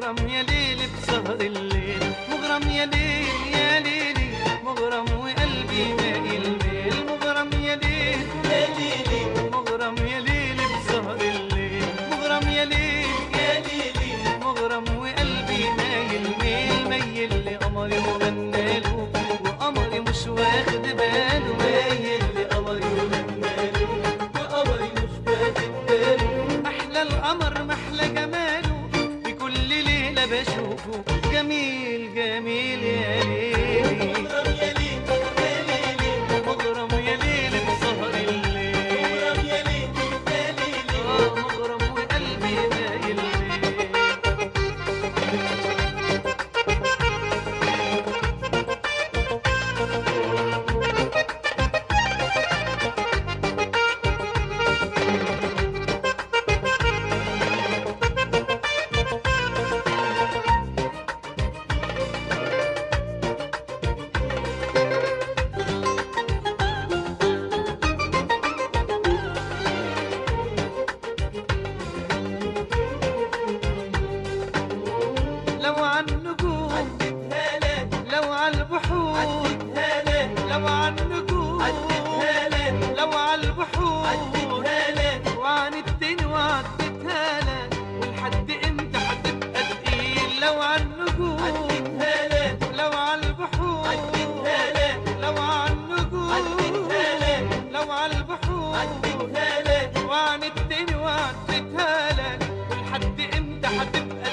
مغرم يا ليل بسهر الليل مغرم يا ليل يا ليلي مغرم وقلبي مايل ميل مغرم يا ليل يا ليلي مغرم يا ليل بسهر الليل مغرم يا ليل يا ليلي مغرم وقلبي مايل ميل ميل لقمري وغناله وقمري مش واخد باله مايل لقمري وغناله وقمري مش واخد باله احلى القمر محلى جماله بكل ليله بشوفه جميل جميل يا ليلي مغرم يا ليل يا ليلي مغرم يا ليل بسهر الليل مغرم يا ليل يا ليلي اه مغرم وقلبي مايل ليل لو عالنجوم عدتها لك لو عالبحور عدتها لك لو عالنجوم عدتها لك لو عالبحور عدتها لك وعن الدين وعدتها لك ولحد امتى هتبقى تقيل لو عالنجوم عدتها لك لو عالبحور عدتها لك لو عالنجوم عدتها لك لو عالبحور عدتها لك وعن الدين وعدتها لك ولحد امتى هتبقى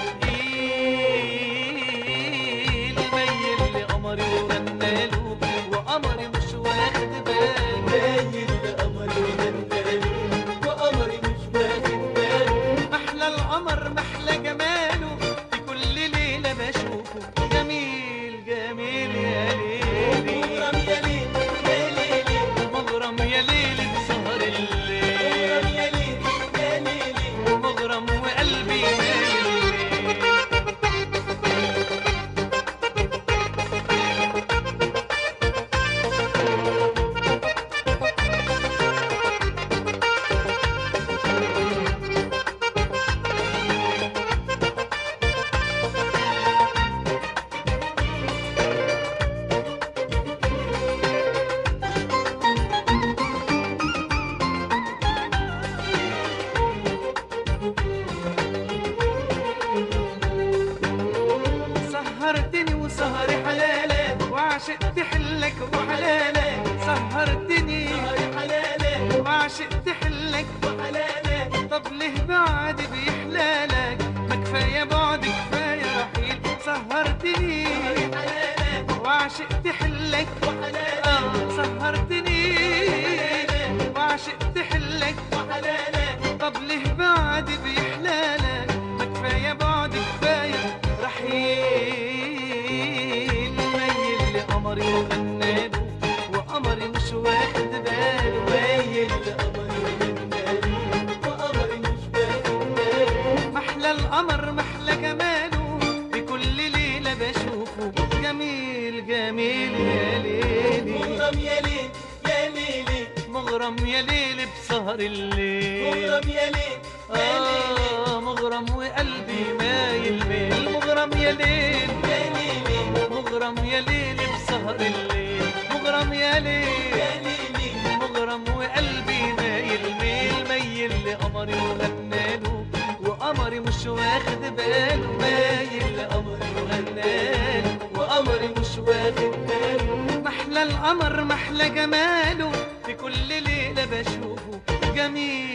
تقيل ميل لقمري وغناله وقمري مش واخد باله ميل لقمري وغناله وقمري مش واخد باله محلى القمر محلى جماله في كل ليله بشوفه جميل جميل يا ليلي مغرم يا ليل يا ليلي مغرم يا ليل بسهر الليل مغرم يا ليل يا ليلي مغرم وقلبي مايل ليل سهرتني وسهري حلالك وعشقت حلك وحلالك سهرتني سهري حلالك وعشقت حلك وحلالك طب ليه بعد بيحلالك ما كفايه بعد كفايه رحيل سهرتني سهري حلالك وعشقت حلك وحلالك آه سهرتني وعشقت حلك وحلالك طب ليه بعد بيحلالك ما كفايه بعد كفايه رحيل ميل لقمري وغناله وقمري مش واخد باله ميل لقمري وغناله وقمري مش واخد باله محلى القمر محلى جماله بكل ليله بشوفه جميل جميل يا ليلي مغرم يا ليل يا ليلي مغرم يا ليل بسهر الليل مغرم يا ليل يا ليلي آه مغرم وقلبي مايل ميل مغرم يا ليل يا ليلي مغرم يا ليل بسهر الليل مغرم يا ليل يا ليلي مغرم وقلبي مايل ميل ميل لقمري وغناله وقمري مش واخد باله مايل لقمري وغناله وقمري مش واخد باله محلى القمر محلى جماله في كل ليلة بشوفه جميل